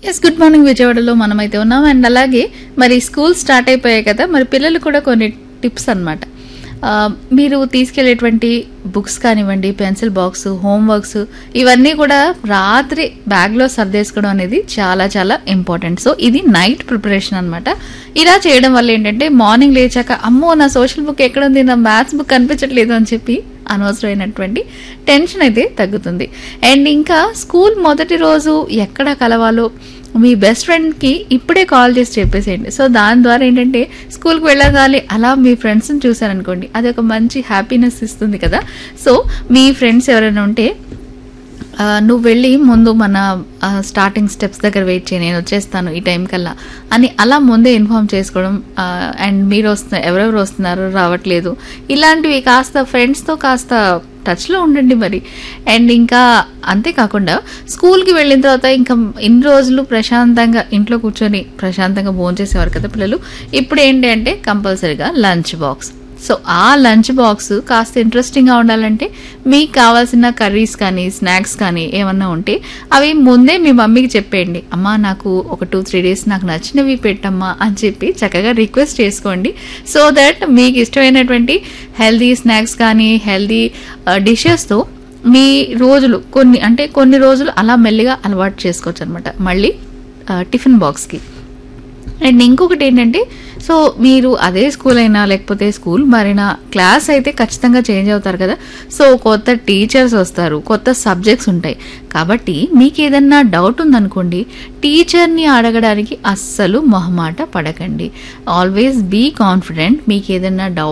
yes good morning విజయవాడలో మనమైతే ఉన్నాం అండ్ అలాగే మరి స్కూల్ స్టార్ట్ అయిపోయాయి కదా మరి పిల్లలు కూడా కొన్ని టిప్స్ అనమాట మీరు తీసుకెళ్లేటువంటి బుక్స్ కానివ్వండి పెన్సిల్ బాక్స్ హోంవర్క్స్ ఇవన్నీ కూడా రాత్రి బ్యాగ్లో సర్దేసుకోవడం అనేది చాలా చాలా ఇంపార్టెంట్ సో ఇది నైట్ ప్రిపరేషన్ అనమాట ఇలా చేయడం వల్ల ఏంటంటే మార్నింగ్ లేచాక అమ్మో నా సోషల్ బుక్ ఎక్కడ ఉంది నా మ్యాథ్స్ బుక్ కనిపించట్లేదు అని చెప్పి అనవసరమైనటువంటి టెన్షన్ అయితే తగ్గుతుంది అండ్ ఇంకా స్కూల్ మొదటి రోజు ఎక్కడ కలవాలో మీ బెస్ట్ ఫ్రెండ్కి ఇప్పుడే కాల్ చేసి చెప్పేసేయండి సో దాని ద్వారా ఏంటంటే స్కూల్కి వెళ్ళగాలి అలా మీ ఫ్రెండ్స్ని చూసారనుకోండి అది ఒక మంచి హ్యాపీనెస్ ఇస్తుంది కదా సో మీ ఫ్రెండ్స్ ఎవరైనా ఉంటే ఆ, నువ్వు వెళ్ళి ముందు మన ఆ, స్టార్టింగ్ స్టెప్స్ దగ్గర వెయిట్ చేయి నేను వచ్చేస్తాను ఈ టైం కల్లా అని అలా ముందే ఇన్ఫామ్ చేసుకోవడం ఆ, అండ్ మీరు వస్తున్నారు ఎవరెవరు వస్తున్నారు రావట్లేదు ఇలాంటివి కాస్త ఫ్రెండ్స్తో కాస్త టచ్లో ఉండండి మరి అండ్ ఇంకా అంతేకాకుండా స్కూల్కి వెళ్ళిన తర్వాత ఇంకా ఇన్ని రోజులు ప్రశాంతంగా ఇంట్లో కూర్చొని ప్రశాంతంగా భోంచేసేవారు కదా పిల్లలు ఇప్పుడు ఏంటి అంటే కంపల్సరీగా లంచ్ బాక్స్ సో ఆ లంచ్ బాక్స్ కాస్త ఇంట్రెస్టింగ్గా ఉండాలంటే మీకు కావాల్సిన కర్రీస్ కానీ స్నాక్స్ కానీ ఏమన్నా ఉంటే అవి ముందే మీ మమ్మీకి చెప్పేయండి అమ్మా నాకు ఒక టూ త్రీ డేస్ నాకు నచ్చినవి పెట్టమ్మా అని చెప్పి చక్కగా రిక్వెస్ట్ చేసుకోండి సో దట్ మీకు ఇష్టమైనటువంటి హెల్దీ స్నాక్స్ కానీ హెల్దీ డిషెస్తో మీ రోజులు కొన్ని అంటే కొన్ని రోజులు అలా మెల్లిగా అలవాటు చేసుకోవచ్చు అనమాట మళ్ళీ ఆ, టిఫిన్ బాక్స్కి అండ్ ఇంకొకటి ఏంటంటే సో మీరు అదే స్కూల్ అయినా లేకపోతే స్కూల్ మారినా క్లాస్ అయితే ఖచ్చితంగా చేంజ్ అవుతారు కదా సో కొత్త టీచర్స్ వస్తారు కొత్త సబ్జెక్ట్స్ ఉంటాయి కాబట్టి మీకు ఏదన్నా డౌట్ ఉందనుకోండి టీచర్ని అడగడానికి అస్సలు మొహమాట పడకండి ఆల్వేస్ బీ కాన్ఫిడెంట్ మీకు ఏదన్నా డౌట్